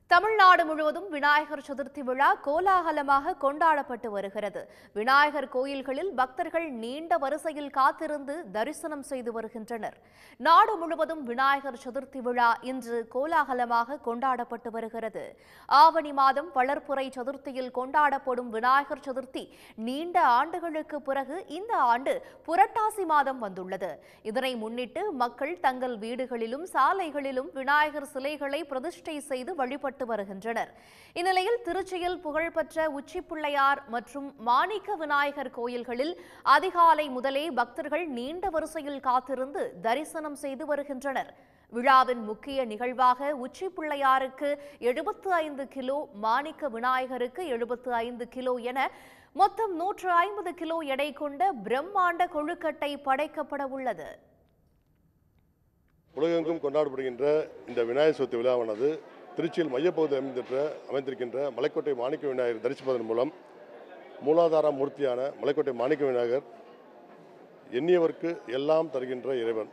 தமிழ்நாடு முழுவதும் விநாயகர் சதுர்த்தி விழா கோலாகலமாக கொண்டாடப்பட்டு வருகிறது விநாயகர் கோயில்களில் பக்தர்கள் நீண்ட வரிசையில் காத்திருந்து தரிசனம் செய்து வருகின்றனர் நாடு முழுவதும் விநாயகர் சதுர்த்தி விழா இன்று கோலாகலமாக கொண்டாடப்பட்டு வருகிறது ஆவணி மாதம் வளர்ப்புறை சதுர்த்தியில் கொண்டாடப்படும் விநாயகர் சதுர்த்தி நீண்ட ஆண்டுகளுக்கு பிறகு இந்த ஆண்டு புரட்டாசி மாதம் வந்துள்ளது இதனை முன்னிட்டு மக்கள் தங்கள் வீடுகளிலும் சாலைகளிலும் விநாயகர் சிலைகளை பிரதிஷ்டை செய்து வழிபட்டு வருகின்றனர் இந்நிலையில் திருச்சியில் புகழ்பெற்ற உச்சிப்பிள்ளையார் மற்றும் மாணிக்க விநாயகர் கோயில்களில் அதிகாலை முதலே பக்தர்கள் நீண்ட வரிசையில் காத்திருந்து தரிசனம் செய்து வருகின்றனர் விழாவின் முக்கிய நிகழ்வாக உச்சி பிள்ளையாருக்கு எழுபத்து ஐந்து கிலோ மாணிக்க விநாயகருக்கு எழுபத்து ஐந்து கிலோ என மொத்தம் நூற்று ஐம்பது கிலோ எடை கொண்ட பிரம்மாண்ட கொழுக்கட்டை படைக்கப்பட உள்ளது உலகெங்கும் கொண்டாடப்படுகின்ற இந்த விநாயகர் சதுர்த்தி விழாவானது திருச்சியில் மையப்பகுதியில் அமைந்திருக்கிற அமைந்திருக்கின்ற மலைக்கோட்டை மாணிக்க விநாயகர் தரிசிப்பதன் மூலம் மூலாதார மூர்த்தியான மலைக்கோட்டை மாணிக்க விநாயகர் எண்ணியவர்க்கு எல்லாம் தருகின்ற இறைவன்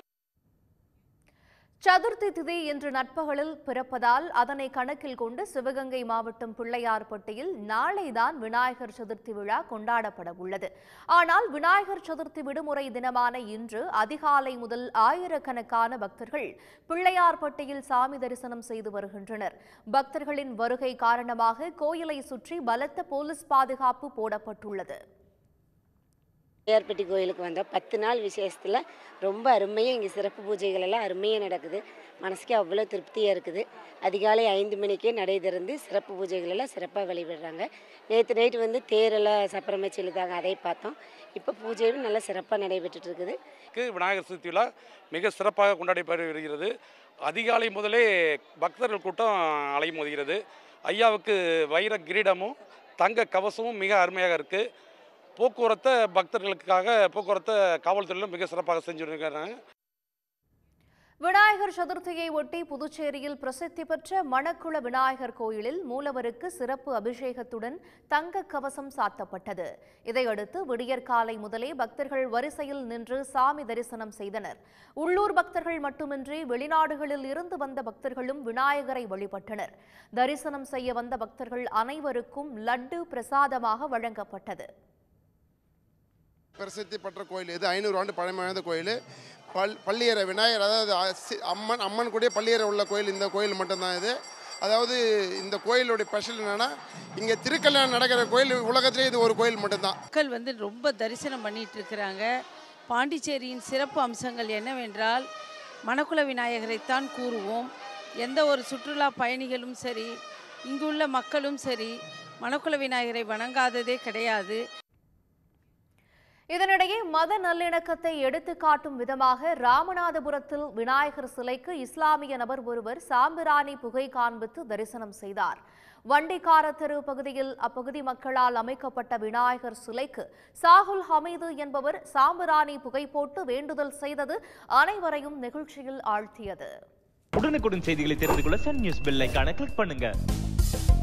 சதுர்த்தி திதி இன்று நட்பகலில் பிறப்பதால் அதனை கணக்கில் கொண்டு சிவகங்கை மாவட்டம் பிள்ளையார்பட்டியில் நாளைதான் விநாயகர் சதுர்த்தி விழா கொண்டாடப்பட உள்ளது ஆனால் விநாயகர் சதுர்த்தி விடுமுறை தினமான இன்று அதிகாலை முதல் ஆயிரக்கணக்கான பக்தர்கள் பிள்ளையார்பட்டியில் சாமி தரிசனம் செய்து வருகின்றனர் பக்தர்களின் வருகை காரணமாக கோயிலை சுற்றி பலத்த போலீஸ் பாதுகாப்பு போடப்பட்டுள்ளது ஏர்பட்டி கோயிலுக்கு வந்தால் பத்து நாள் விசேஷத்தில் ரொம்ப அருமையாக இங்கே சிறப்பு பூஜைகள் எல்லாம் அருமையாக நடக்குது மனசுக்கு அவ்வளோ திருப்தியாக இருக்குது அதிகாலை ஐந்து மணிக்கே நடை திறந்து சிறப்பு பூஜைகள் எல்லாம் சிறப்பாக வழிபடுறாங்க நேற்று நைட்டு வந்து தேரெல்லாம் சப்பரமைச்சு இழுத்தாங்க அதை பார்த்தோம் இப்போ பூஜையும் நல்லா சிறப்பாக நடைபெற்றுட்டு இருக்குது க்கு விநாயகர் சதுர்த்தி விழா மிக சிறப்பாக கொண்டாடப்பட்டு வருகிறது அதிகாலை முதலே பக்தர்கள் கூட்டம் அலைமோதுகிறது ஐயாவுக்கு வைர கிரீடமும் தங்க கவசமும் மிக அருமையாக இருக்குது போக்குவரத்தை பக்தர்களுக்காக போக்குவரத்தை காவல்துறையிலும் மிக சிறப்பாக செஞ்சுருக்காங்க விநாயகர் சதுர்த்தியை ஒட்டி புதுச்சேரியில் பிரசித்தி பெற்ற மணக்குள விநாயகர் கோயிலில் மூலவருக்கு சிறப்பு அபிஷேகத்துடன் தங்க கவசம் சாத்தப்பட்டது இதையடுத்து விடியற்காலை முதலே பக்தர்கள் வரிசையில் நின்று சாமி தரிசனம் செய்தனர் உள்ளூர் பக்தர்கள் மட்டுமின்றி வெளிநாடுகளில் இருந்து வந்த பக்தர்களும் விநாயகரை வழிபட்டனர் தரிசனம் செய்ய வந்த பக்தர்கள் அனைவருக்கும் லட்டு பிரசாதமாக வழங்கப்பட்டது பிரசித்தி பெற்ற கோயில் இது ஐநூறு ஆண்டு பழமை வாய்ந்த கோயில் பல் பள்ளியறை விநாயகர் அதாவது அசி- அம்மன் அம்மன் கூடிய பள்ளியறை உள்ள கோயில் இந்த கோயில் மட்டும்தான் இது அதாவது இந்த கோயிலுடைய ஸ்பெஷல் என்னென்னா இங்கே திருக்கல்யாணம் நடக்கிற கோயில் உலகத்திலே இது ஒரு கோயில் மட்டும்தான் மக்கள் வந்து ரொம்ப தரிசனம் பண்ணிட்டு இருக்கிறாங்க பாண்டிச்சேரியின் சிறப்பு அம்சங்கள் என்னவென்றால் மணக்குள விநாயகரைத்தான் கூறுவோம் எந்த ஒரு சுற்றுலா பயணிகளும் சரி இங்குள்ள மக்களும் சரி மணக்குள விநாயகரை வணங்காததே கிடையாது இதனிடையே மத நல்லிணக்கத்தை எடுத்துக்காட்டும் விதமாக ராமநாதபுரத்தில் விநாயகர் சிலைக்கு இஸ்லாமிய நபர் ஒருவர் சாம்பிராணி புகை காண்பித்து தரிசனம் செய்தார் வண்டிக்கார தெரு பகுதியில் அப்பகுதி மக்களால் அமைக்கப்பட்ட விநாயகர் சிலைக்கு சாகுல் ஹமீது என்பவர் சாம்பிராணி புகை போட்டு வேண்டுதல் செய்தது அனைவரையும் நெகிழ்ச்சியில் ஆழ்த்தியது உடனுக்குடன் செய்திகளை தெரிந்து கொள்ள சன் நியூஸ் பெல் ஐகானை கிளிக் பண்ணுங்க